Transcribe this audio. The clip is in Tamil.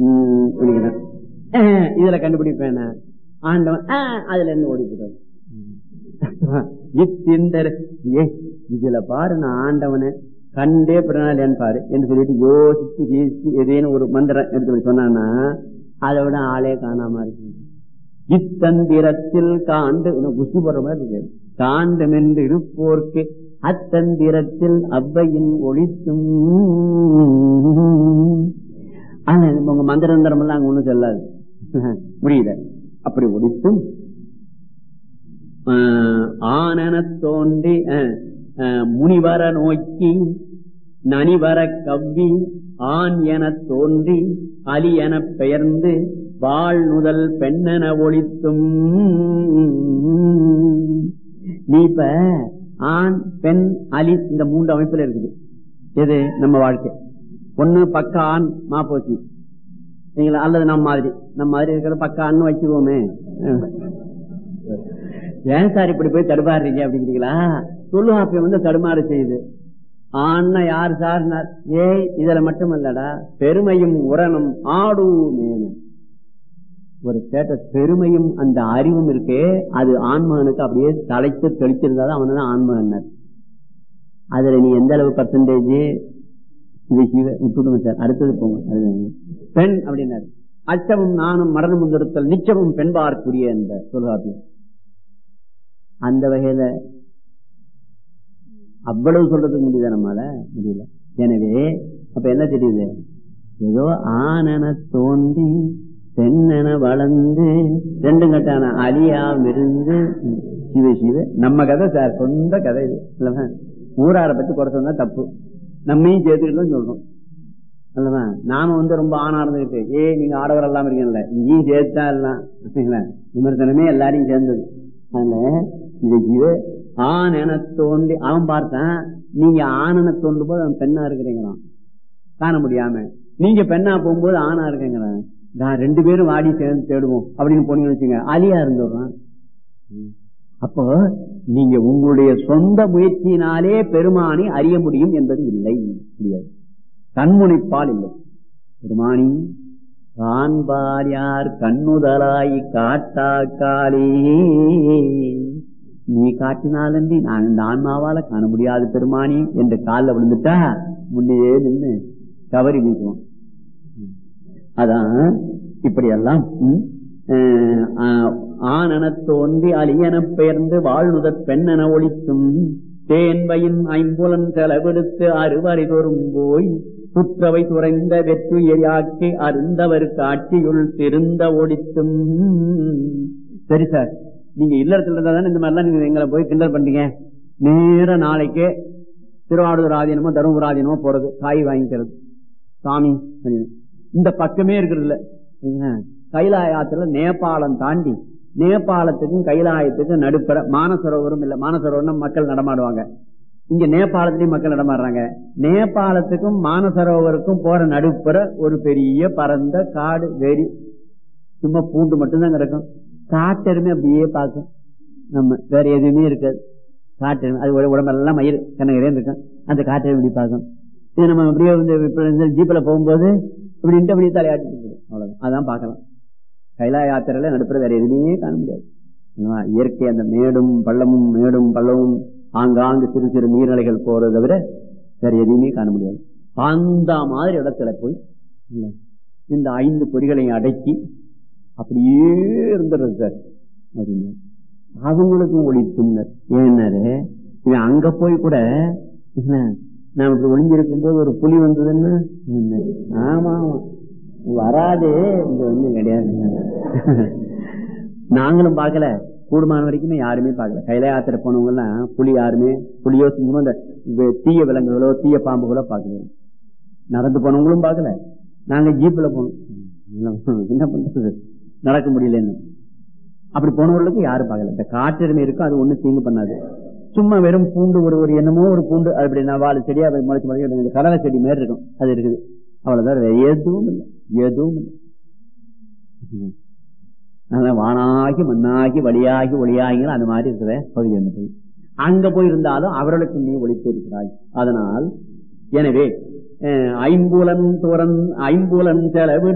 ம், குடிக்கிறேன். அஹ், இதுல கண்டுபிடிப்பேன் நான். ஆண்டவன் அஹ், அதுல இருந்து ஓடிக்கிறார் இத்திந்தர் ஏ இதுல பாரு நான் ஆண்டவனை கண்டே பிறனாலேன்னு பாரு என்று சொல்லிட்டு யோசிச்சு யோசிச்சு ஏதேனும் ஒரு மந்திரம் எடுத்து போய் சொன்னான்னா அதை விட ஆளே காணாம இருக்கு இத்தந்திரத்தில் காண்டு இன்னும் குஸ்தி போடுற மாதிரி இருக்கு காண்டும் என்று இருப்போர்க்கு அத்தந்திரத்தில் அவ்வையின் ஒளித்தும் ஆனா உங்க மந்திரந்தரம் எல்லாம் அங்க ஒண்ணும் செல்லாது முடியல அப்படி ஒளித்தும் ஆஹ் ஆனனத் தோன்றி ஆஹ், ஆஹ், முனிவர நோக்கி நனிவர கவ்வி ஆண் எனத் தோன்றி அலி எனப் பெயர்ந்து வாழ் முதல் பெண்ணென ஒழித்தும் நீ இப்ப ஆண் பெண் அலி இந்த மூன்று அமைப்புல இருக்குது எது நம்ம வாழ்க்கை ஒண்ணு பக்க ஆண் மாப்போசி சரிங்களா அல்லது நம்ம மாதிரி நம்ம மாதிரி இருக்கிற பக்க ஆண் வச்சுக்குவோமே ஏன் சார் இப்படி போய் தடுமாறுறீங்க அப்படிங்கிறீங்களா தொல்காப்பியம் வந்து தடுமாற செய்யுது ஆன்னா யார் சார் ஏய் இதுல மட்டுமல்லடா பெருமையும் உரணும் ஆடுமேனு ஒரு கேட்ட பெருமையும் அந்த அறிவும் இருக்கே அது ஆண்மகனுக்கு அப்படியே தலைத்து தெளிச்சிருந்தாதான் அவன் தான் ஆண்மகன் அதுல நீ எந்த அளவு பர்சன்டேஜ் இது சிவ விட்டுடுங்க சார் அடுத்தது போங்க அது பெண் அப்படின்னாரு அச்சமும் நானும் மரணம் முன்னிறுத்தல் நிச்சயமும் பெண்பார்க்குரிய என்ற தொல்காப்பியம் அந்த வகையில அவ்வளவு சொல்றதுக்கு முடியுதா நம்மளால முடியல எனவே அப்ப என்ன தெரியுது ஏதோ ஆனன தோண்டி பெண்ணென வளர்ந்து ரெண்டும் கட்டான அழியாமிருந்து சிவ சிவ நம்ம கதை சார் சொந்த கதை இது இல்லவா ஊராரை பத்தி குறை சொன்னா தப்பு நம்மையும் சேர்த்துக்கிட்டு தான் சொல்றோம் அல்லவா நாம வந்து ரொம்ப ஆணா இருந்துகிட்டு ஏ நீங்க ஆடவர் எல்லாம் இருக்கீங்கல்ல இங்கேயும் சேர்த்தா எல்லாம் சரிங்களா? விமர்சனமே எல்லாரையும் சேர்ந்தது அதனால இது ஜீவ ஆண் என தோண்டி அவன் பார்த்தான் நீங்க ஆணென தோண்டும் போது அவன் பெண்ணா இருக்கிறீங்களாம் காண முடியாம நீங்க பெண்ணா போகும்போது ஆணா இருக்கீங்களா நான் ரெண்டு பேரும் வாடி சேர்ந்து தேடுவோம் அப்படின்னு போனீங்கன்னு வச்சுங்க அலியா இருந்துடுறான் அப்போ நீங்க உங்களுடைய சொந்த முயற்சியினாலே பெருமானை அறிய முடியும் என்பது இல்லை முடியாது கண்முனைப்பால் இல்லை பெருமானி காண்பார் யார் கண்ணுதலாய் காட்டாக்காலே நீ காட்டினாலன்றி நான் இந்த ஆன்மாவால காண முடியாது பெருமானி என்று காலில் விழுந்துட்டா முன்னையே நின்று கவரி வீசுவோம் அதான் இப்படியெல்லாம் ம், அஹ், ஆஹ், ஆனனத் தோன்றி அலியனப் பெயர்ந்து வாழ்நுதற் பெண்ணென ஒழித்தும் தேன்பையின் ஐம்புலன் செலவெடுத்து அறுவரை தோறும் போய் சுற்றவை துறைந்த வெற்றுயாக்கி அருந்தவர் காட்சியுள் திருந்த ஒழித்தும் சரி சார் நீங்க இல்லறத்துல இருந்தா தானே இந்த மாதிரிலாம் நீங்க எங்களை போய் கிண்டல் பண்றீங்க நேர நாளைக்கே திருவாரூர் ஆதீனமோ தருமபுர ஆதீனமோ போறது காய் வாங்கிக்கிறது சாமி அப்படின்னு. இந்த பக்கமே இருக்கிறது இல்ல என்ன? கைலாயத்துல நேபாளம் தாண்டி நேபாளத்துக்கும் கைலாயத்துக்கும் நடுப்பற மானசரோவரும் இல்ல மானசரோவரம் மக்கள் நடமாடுவாங்க இங்க நேபாளத்திலயும் மக்கள் நடமாடுறாங்க நேபாளத்துக்கும் மானசரோவருக்கும் போற நடுப்புற ஒரு பெரிய பரந்த காடு வெறி சும்மா பூண்டு மட்டும்தான் கிடக்கும் காட்டெருமை அப்படியே பார்க்கும் நம்ம வேற எதுவுமே இருக்காது காட்டெருமை அது உட- உடம்பெல்லாம் மயிர் கண்ணகரே இருக்கும் அந்த காட்டெருமை இப்படி பார்க்கும் இது நம்ம அப்படியே வந்து இப்ப இந்த ஜீப்ல போகும்போது இப்படின்ட்டு அப்படியே தலையாட்டிட்டு போகும் அவ்வளவுதான் அதான் பார்க்கலாம் கைலாய யாத்திரையில நடுப்புற வேற எதுவுமே காண முடியாது ஆனா, இயற்கை அந்த மேடும் பள்ளமும் மேடும் பள்ளமும் ஆங்காங்கு சிறு சிறு நீர்நிலைகள் போறதை தவிர வேற எதுவுமே காண முடியாது அந்த மாதிரி இடத்துல போய் இல்ல, இந்த ஐந்து பொறிகளையும் அடக்கி அப்படியே இருந்துடுறது சார் அப்படின்னு அவங்களுக்கும் ஒழித்துனர் ஏன்னாரு இவன் அங்க போய் கூட என்ன நான் இப்படி ஒளிஞ்சிருக்கும் போது ஒரு புலி வந்ததுன்னு என்ன? ஆமா ஆமா வராது இங்க வந்து கிடையாது நாங்களும் பார்க்கல கூடுமான வரைக்குமே யாருமே பார்க்கல கையில யாத்திரை போனவங்க எல்லாம் புலி யாருமே புலியோ சிங்கமோ இந்த வே- தீய விலங்குகளோ தீய பாம்புகளோ பார்க்கல நடந்து போனவங்களும் பார்க்கல நாங்க ஜீப்ல போனோம் என்ன பண்றது நடக்க முடியலன்னு அப்படி போனவர்களுக்கு யாரும் பார்க்கல இந்த காட்டெருமை இருக்கும் அது ஒண்ணும் தீங்கு பண்ணாது சும்மா வெறும் பூண்டு ஒரு ஒரு என்னமோ ஒரு பூண்டு அது அப்படி நான் வாழை செடியா போய் முளைச்சு முளைச்சு இந்த கடலை செடி மாதிரி இருக்கும் அது இருக்குது அவ்வளவுதான் வேற எதுவும் இல்லை எதுவும் இல்லை ம். அதான் வானாகி மண்ணாகி வழியாகி ஒளியாகி அந்த மாதிரி இருக்கிற பகுதி அந்த பகுதி அங்க போய் இருந்தாலும் அவர்களுக்கு நீ ஒழித்து இருக்கிறாய் அதனால் எனவே அஹ், ஐம்புலன் துறன் ஐம்புலன் செலவு